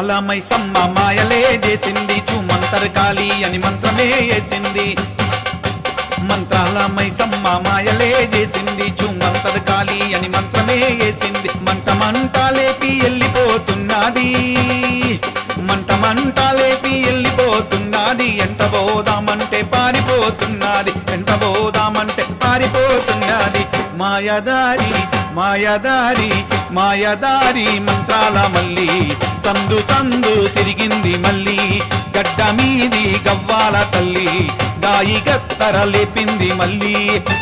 మంత్రాల మైసమ్మ మాయలే చేసింది చూమంతర్ కాళీ అని మంత్రమే వేసింది మంత్రాల మైసమ్మ మాయలే చేసింది చూమంతర్ కాళీ అని మంత్రమే వేసింది మంట మంట లేపి వెళ్ళిపోతున్నది మంట మంట లేపి వెళ్ళిపోతున్నది ఎంట పోదామంటే పారిపోతున్నది ఎంట పోదామంటే పారిపోతున్నది మాయదారి మాయదారి మాయదారి మంత్రాల మళ్ళీ సందు సందు తిరిగింది మళ్ళీ గడ్డ మీది గవ్వాల తల్లి గాయి గత్తర లేపింది మళ్ళీ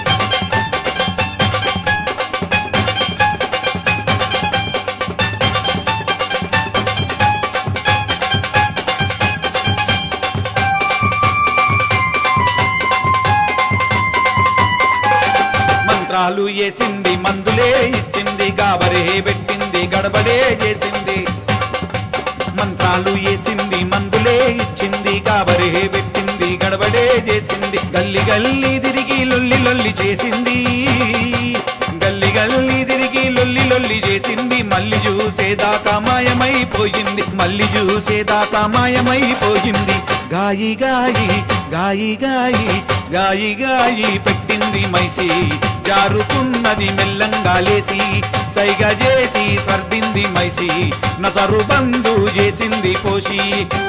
మంత్రాలు వేసింది మందులే ఇచ్చింది గాబరే పెట్టింది గడబడే చేసింది మంత్రాలు వేసింది మందులే ఇచ్చింది గాబరే పెట్టింది గడబడే చేసింది గల్లి గల్లి తిరిగి లొల్లి లొల్లి చేసింది గల్లి గల్లి తిరిగి లొల్లి లొల్లి చేసింది మళ్ళీ చూసేదాకా మాయమైపోయింది మళ్ళీ చూసేదాకా మాయమైపోయింది గాయి గాయి గాయి గాయి గాయి గాయి పెట్టింది మైసి జారుకున్నది మెల్లంగా లేసి సైగ చేసి సర్దింది మైసి నసరు బంధు చేసింది కోసి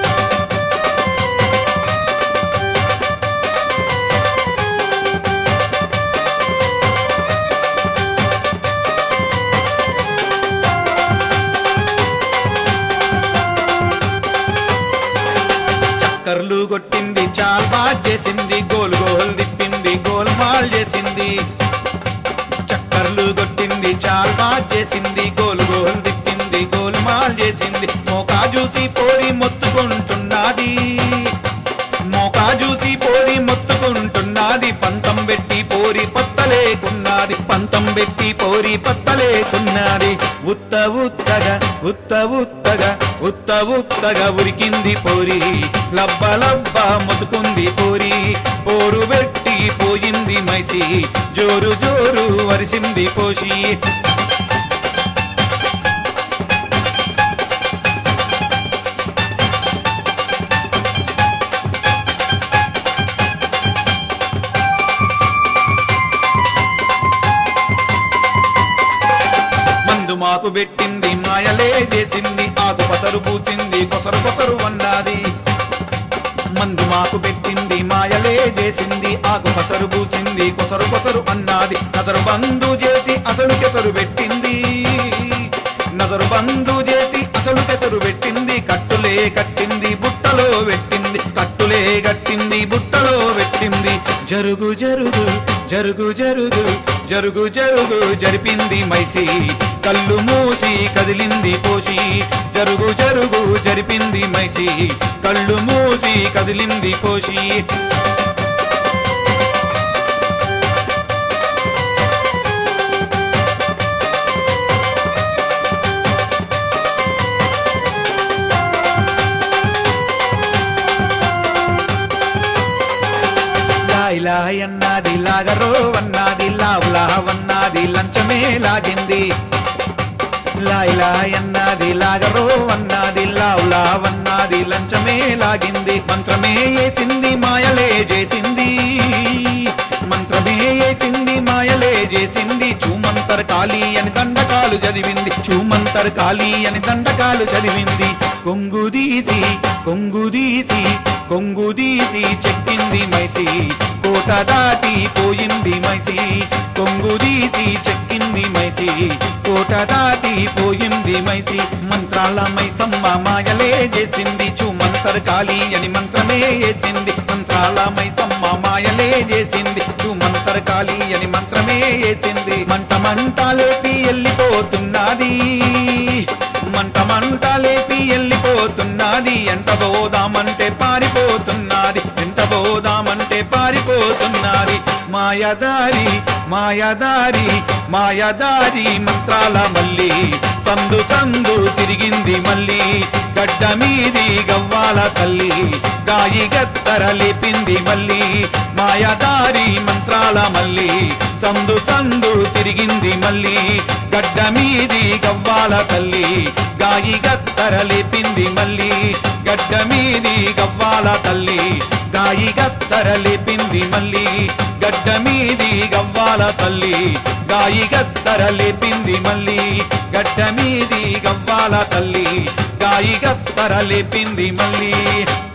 చక్కర్లు కొట్టింది చాల్బా చేసింది గోల్ గోల్ తిప్పింది గోల్మాల్ చేసింది చక్కర్లు కొట్టింది చాల్బా చేసింది గోల్ గోల్ తిప్పింది గోల్మాల్ చేసింది మోకా చూసి పోరి మొత్తుకుంటున్నది మోకా చూసి పోరి మొత్తుకుంటున్నది పంతం పెట్టి పోరి పత్తలేకున్నది పంతం పెట్టి పోరి పత్తలేకున్నది ఉత్త ఉత్తగా ఉత్త ఉత్తగా ఉత్త ఉత్తగా ఉరికింది పోరి లబ్బ లబ్బ మొతుకుంది పోరి పోరు పెట్టి పోయింది మైసి జోరు జోరు వరిసింది కోసి మందు మాకు పెట్టింది మాయలే చేసింది ఆకు పసరు పూసింది కొసరు కొసరు అన్నది మందు మాకు పెట్టింది మాయలే చేసింది ఆకు పసరు పూసింది కొసరు కొసరు అన్నది నజరు బంధు చేసి అసలు కెసరు పెట్టింది నజరు బంధు చేసి అసలు కెసరు పెట్టింది కట్టులే కట్టింది బుట్టలో పెట్టింది కట్టులే కట్టింది బుట్టలో పెట్టింది జరుగు జరుగు జరుగు జరుగు జరుగు జరుగు జరిపింది మైసి కళ్ళు మూసి కదిలింది పోసి జరుగు జరుగు జరిపింది మైసి కళ్ళు మూసి కదిలింది కోసి లాయిలా అన్నది లాగరో అన్నది లావులా అన్నది లంచమే లాగింది లాయిలా అన్నది లాగరో అన్నది లావులా అన్నది లంచమే లాగింది మంత్రమే వేసింది మాయలే చేసింది మంత్రమే వేసింది మాయలే చేసింది చూమంతర్ కాళీ అని దండకాలు చదివింది చూమంతర్ కాళీ అని దండకాలు చదివింది కొంగు తీసి కొంగు తీసి కొంగు తీసి చెక్కింది మైసి కోట దాటి పోయింది మైసి కొంగు తీసి చెక్కింది మైసి కోట దాటి పోయింది మైసి మంత్రాల మైసమ్మ మాయలే చేసింది చూమంతర్ కాళీ అని మంత్రమే వేసింది మంత్రాల మైసమ్మ మాయలే చేసింది చూమంతర్ కాళీ అని మంత్రమే వేసింది మంట మంట లేపి వెళ్ళిపోతున్నది మంట మంట లేపి వెళ్ళిపోతున్నది ఎంట పోదామంటే పారిపోతున్నది ఎంట పోదామంటే పారిపోతున్నది మాయదారి మాయదారి మాయదారి మంత్రాల మళ్ళీ సందు సందు తిరిగింది మళ్ళీ గడ్డ మీది గవ్వాల తల్లి గాయి గత్తర లేపింది మళ్ళీ మాయదారి మంత్రాల మళ్ళీ సందు సందు తిరిగింది మళ్ళీ గడ్డ మీది గవ్వాల తల్లి గాయి గత్తర లేపింది మళ్ళీ గడ్డ మీది గవ్వాల తల్లి గాయి గత్తర లేపింది మళ్ళీ గడ్డ మీది గవ్వాల తల్లి గాయి గత్తర లేపింది మళ్ళీ గడ్డ మీది గవ్వాల తల్లి గాయి గత్తర లేపింది మళ్ళీ